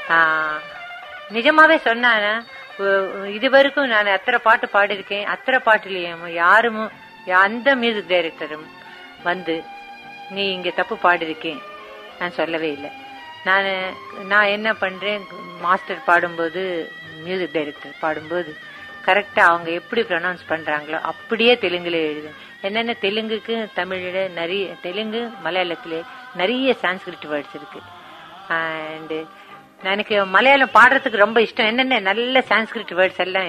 ஆஹ், நிஜமாவே சொன்னானா இது வரைக்கும் நான் அத்தனை பாட்டு பாடியிருக்கேன் அத்தனை பாட்டுலயும் யாரும் அந்த மியூசிக் டைரக்டரும் வந்து நீ இங்க தப்பு பாடிருக்கேன் நான் சொல்லவே இல்லை நான் நான் என்ன பண்றேன் மாஸ்டர் பாடும்போது மியூசிக் டைரக்டர் பாடும்போது கரெக்டா அவங்க எப்படி ப்ரொனவுன்ஸ் பண்றாங்களோ அப்படியே தெலுங்குல எழுது என்னென்ன தெலுங்குக்கு தமிழ்ல நிறைய தெலுங்கு மலையாளத்துல நிறைய சான்ஸ்கிரிட் வேர்ட்ஸ் இருக்கு அண்ட் எனக்கு மலையாளம் பாடுறதுக்கு ரொம்ப இஷ்டம் என்னென்ன நல்ல சான்ஸ்கிரிட் வேர்ட்ஸ் எல்லாம்